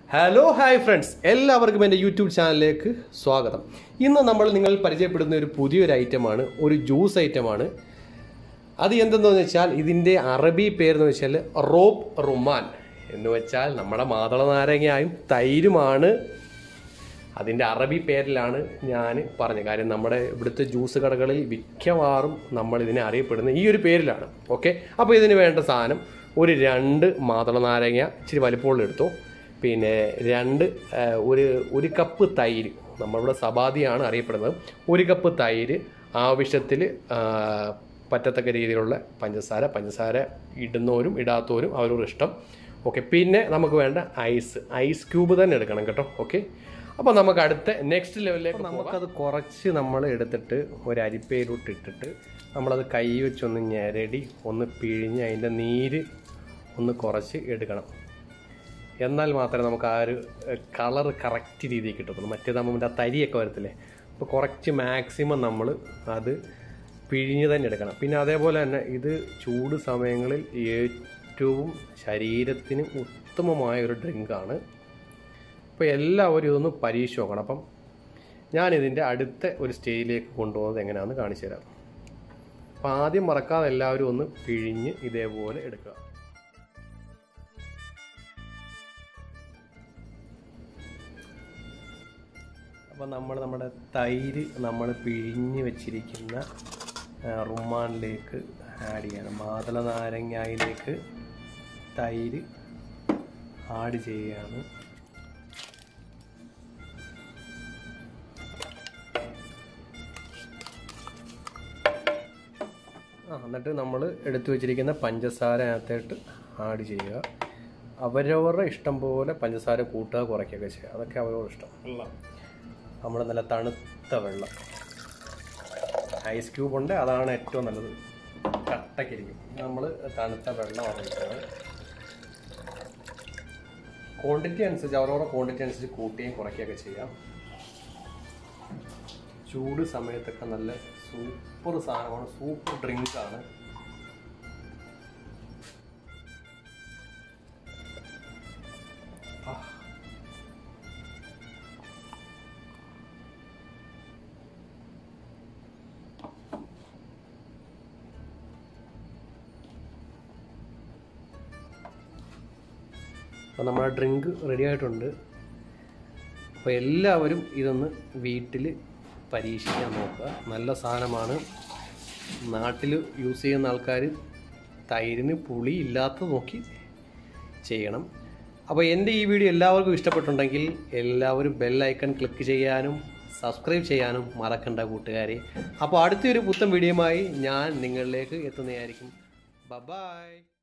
Hello hi friends എല്ലാവർക്കും എൻ്റെ YouTube ചാനലിലേക്ക് സ്വാഗതം ഇന്ന് നമ്മൾ നിങ്ങൾ പരിചയപ്പെടുന്ന ഒരു പുതിയൊരു ഐറ്റമാണ് ഒരു ജ്യൂസ് ഐറ്റമാണ് അത് എന്തെന്ന് വെച്ചാൽ ഇതിൻ്റെ അറബി പേരെന്ന് വെച്ചാൽ റോപ്പ് റുമാൻ എന്ന് വെച്ചാൽ നമ്മുടെ മാതള നാരങ്ങയായും തൈരുമാണ് അതിൻ്റെ അറബി പേരിലാണ് ഞാൻ പറഞ്ഞത് കാര്യം നമ്മുടെ ഇവിടുത്തെ ജ്യൂസ് കടകളിൽ മിക്കവാറും നമ്മൾ ഇതിനെ അറിയപ്പെടുന്നത് ഈ ഒരു പേരിലാണ് ഓക്കെ അപ്പോൾ ഇതിന് വേണ്ട സാധനം ഒരു രണ്ട് മാതള നാരങ്ങ ഇച്ചിരി വലിപ്പമുള്ള എടുത്തോ പിന്നെ രണ്ട് ആ, ഒരു ഒരു കപ്പ് തൈര് നമ്മളിവിടെ സബാദിയാണ് അറിയപ്പെടുന്നത് ഒരു കപ്പ് തൈര് ആവശ്യത്തിൽ പറ്റത്തക്ക രീതിയിലുള്ള പഞ്ചസാര പഞ്ചസാര ഇടുന്നവരും ഇടാത്തവരും അവരോട് ഇഷ്ടം ഓക്കെ പിന്നെ നമുക്ക് വേണ്ട ഐസ് ഐസ് ക്യൂബ് തന്നെ എടുക്കണം കേട്ടോ ഓക്കെ അപ്പോൾ നമുക്ക് അടുത്ത നെക്സ്റ്റ് ലെവലിലേക്ക് നമുക്കത് കുറച്ച് നമ്മൾ എടുത്തിട്ട് ഒരു അരിപ്പയിലോട്ട് ഇട്ടിട്ട് നമ്മളത് കൈ വെച്ചൊന്ന് ഞെരടി ഒന്ന് പിഴിഞ്ഞ് അതിൻ്റെ നീര് ഒന്ന് കുറച്ച് എടുക്കണം എന്നാൽ മാത്രമേ നമുക്ക് ആ ഒരു കളർ കറക്റ്റ് രീതിയിൽ കിട്ടത്തുള്ളൂ മറ്റേതാകുമ്പോൾ ആ തരിയൊക്കെ വരത്തില്ലേ അപ്പോൾ കുറച്ച് മാക്സിമം നമ്മൾ അത് പിഴിഞ്ഞ് തന്നെ എടുക്കണം പിന്നെ അതേപോലെ തന്നെ ഇത് ചൂട് സമയങ്ങളിൽ ഏറ്റവും ശരീരത്തിന് ഉത്തമമായ ഒരു ഡ്രിങ്കാണ് അപ്പോൾ എല്ലാവരും ഇതൊന്ന് പരീക്ഷ നോക്കണം അപ്പം ഞാനിതിൻ്റെ അടുത്ത ഒരു സ്റ്റേജിലേക്ക് കൊണ്ടുപോകുന്നത് എങ്ങനെയാണെന്ന് കാണിച്ചു തരാം അപ്പോൾ ആദ്യം മറക്കാതെ എല്ലാവരും ഒന്ന് പിഴിഞ്ഞ് ഇതേപോലെ എടുക്കുക അപ്പോൾ നമ്മൾ നമ്മുടെ തൈര് നമ്മൾ പിഴിഞ്ഞ് വെച്ചിരിക്കുന്ന ആ, റുമാനിലേക്ക് ആഡ് ചെയ്യണം മാതള നാരങ്ങയിലേക്ക് തൈര് ആഡ് ചെയ്യുകയാണ് ആ എന്നിട്ട് നമ്മൾ എടുത്തു വെച്ചിരിക്കുന്ന പഞ്ചസാര അതിനകത്തോട്ട് ആഡ് ചെയ്യുക അവരവരുടെ ഇഷ്ടം പോലെ പഞ്ചസാര കൂട്ടുക കുറയ്ക്കുകയൊക്കെ ചെയ്യുക അതൊക്കെ അവരവരുടെ ഇഷ്ടം നമ്മൾ നല്ല തണുത്ത വെള്ളം ഐസ് ക്യൂബ് ഉണ്ട് അതാണ് ഏറ്റവും നല്ലത് കട്ടക്കിരിക്കും നമ്മൾ തണുത്ത വെള്ളമാണ് ഒഴിക്കുന്നത് ക്വാണ്ടിറ്റി അനുസരിച്ച് അവരവരുടെ ക്വാണ്ടിറ്റി അനുസരിച്ച് കൂട്ടുകയും കുറയ്ക്കുകയൊക്കെ ചെയ്യാം ചൂട് സമയത്തൊക്കെ നല്ല സൂപ്പർ സാധനമാണ് സൂപ്പർ ഡ്രിങ്ക് ആണ് ആ. അപ്പോൾ നമ്മുടെ ഡ്രിങ്ക് റെഡി ആയിട്ടുണ്ട് അപ്പോൾ എല്ലാവരും ഇതൊന്ന് വീട്ടിൽ പരീക്ഷിക്കാൻ നോക്കുക നല്ല സാധനമാണ് നാട്ടിൽ യൂസ് ചെയ്യുന്ന ആൾക്കാർ തൈരിന് പുളി ഇല്ലാത്ത നോക്കി ചെയ്യണം അപ്പോൾ എൻ്റെ ഈ വീഡിയോ എല്ലാവർക്കും ഇഷ്ടപ്പെട്ടുണ്ടെങ്കിൽ എല്ലാവരും ബെൽ ഐക്കൺ ക്ലിക്ക് ചെയ്യാനും സബ്സ്ക്രൈബ് ചെയ്യാനും മറക്കണ്ട കൂട്ടുകാരെ അപ്പോൾ അടുത്തൊരു പുത്തൻ വീഡിയോയുമായി ഞാൻ നിങ്ങളിലേക്ക് എത്തുന്നതായിരിക്കും ബൈ